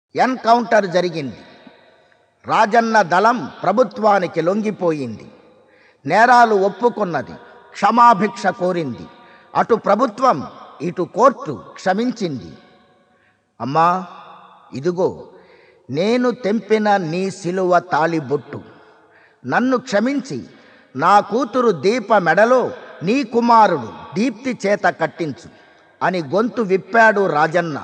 encounter జరిగింది రాజన్న దళం ప్రభుత్వానికి లొంగిపోయింది నేరాలు ఒప్పుకున్నది క్షమాభిక్ష కోరింది అటు ప్రభుత్వం ఇటు కోర్టు క్షమించింది అమ్మా ఇదిగో నేను తెంపిన నీ సిలువ తాళిబొట్టు నన్ను క్షమించి నా కూతురు దీప మెడలో నీ కుమారుడు దీప్తి చేత కట్టించు అని గొంతు విప్పాడు రాజన్న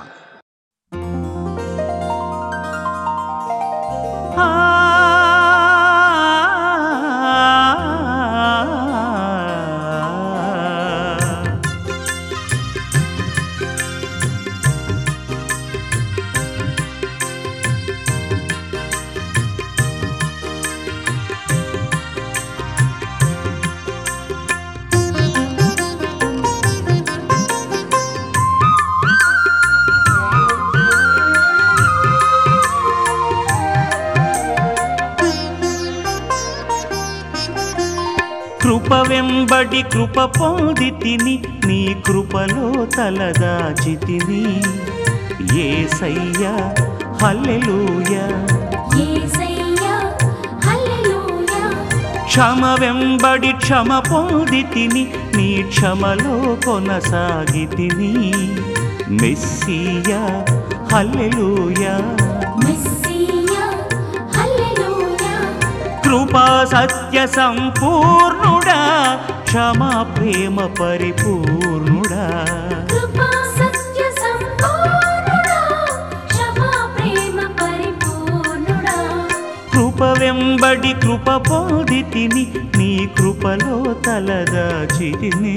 కృప వెంబడి కృప పొంది తిని నీ కృపలో తలదాచి తిని ఏసయ్యా హల్లెలూయా యేసయ్యా హల్లెలూయా క్షమ వెంబడి క్షమ పొంది తిని నీ క్షమలో కొనసాగి తిని మెస్సియా హల్లెలూయా మెస్సియా హల్లెలూయా కృపా సత్య సంపూర్ణుడా క్షమా ప్రేమ పరిపూర్ణుడా కృపా సత్య సంపూర్ణుడా క్షమా ప్రేమ పరిపూర్ణుడా కృప వెంబడి కృప పొంది తిని నీ కృపలో తలదాచి తిని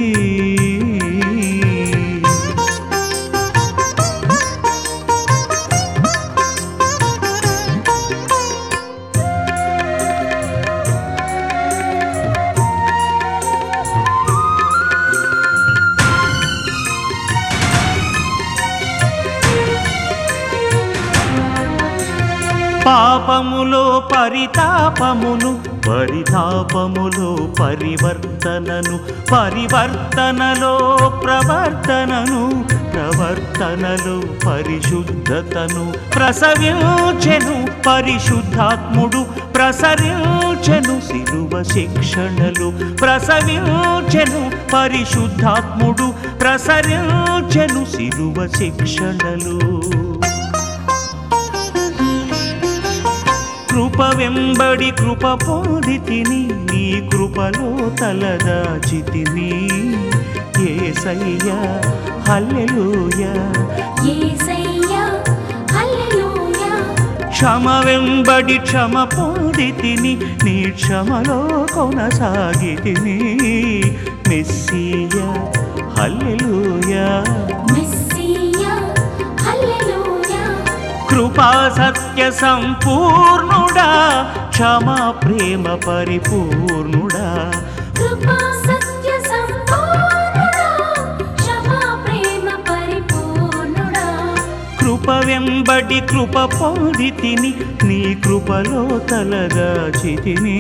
పాపములో పరితాపమును పరితాపములో పరివర్తనను పరివర్తనలో ప్రవర్తనను ప్రవర్తనలో పరిశుద్ధతను ప్రసవించెను పరిశుద్ధాత్ముడు ప్రసరించెను శిలువ శిక్షణలు ప్రసవించెను పరిశుద్ధాత్ముడు ప్రసరించెను శిలువ శిక్షణలు కృప వెంబడి కృప పొంది తిని నీ కృపలో తలదాచి తిని ఏసయ్యా హల్లెలూయా యేసయ్యా హల్లెలూయా క్షమ వెంబడి క్షమ పొంది తిని నీ క్షమలో కొనసాగి తిని మెస్సియా హల్లెలూయా మెస్సియా హల్లెలూయా కృపా సత్య సంపూర్ణుడా క్షమా ప్రేమ పరిపూర్ణుడా కృపా సత్య సంపూర్ణుడా క్షమా ప్రేమ పరిపూర్ణుడా కృప వెంబడి కృప పొంది తిని నీ కృపలో తలదాచి తిని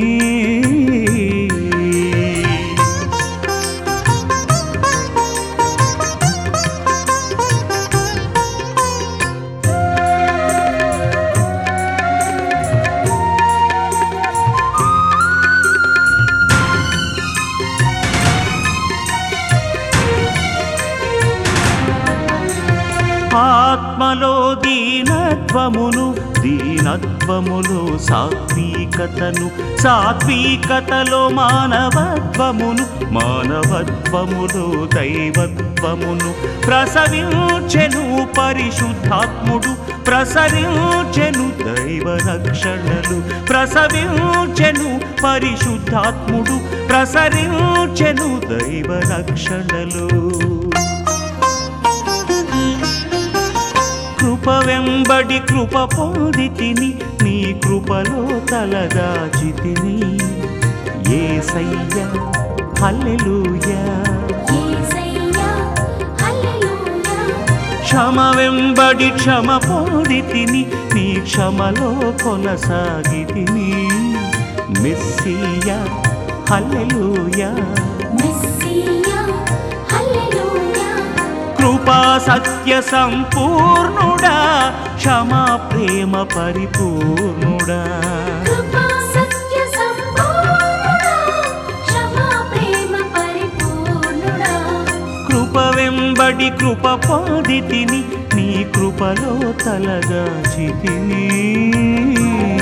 ఆత్మలో దీనత్వమును దీనత్వములో సాత్వికతను సాత్వికతలో మానవత్వమును మానవత్వములో దైవత్వమును ప్రసవించెను పరిశుద్ధాత్ముడు ప్రసరించెను దైవ రక్షణలు ప్రసవించెను పరిశుద్ధాత్ముడు ప్రసరించెను దైవ రక్షణలు కృప వెంబడి కృప పొంది తిని నీ కృపలో తలదాచి తిని ఏసయ్యా హల్లెలూయా యేసయ్యా హల్లెలూయా క్షమ వెంబడి క్షమ పొంది తిని నీ క్షమలో కొనసాగి తిని మెస్సియా హల్లెలూయా మెస్సియా హల్లెలూయా కృప కృపా సత్య సంపూర్ణుడా క్షమా ప్రేమ పరిపూర్ణుడా కృపా సత్య సంపూర్ణుడా క్షమా ప్రేమ పరిపూర్ణుడా కృప వెంబడి కృప పొందితిని నీ కృపలో తలదాచితిని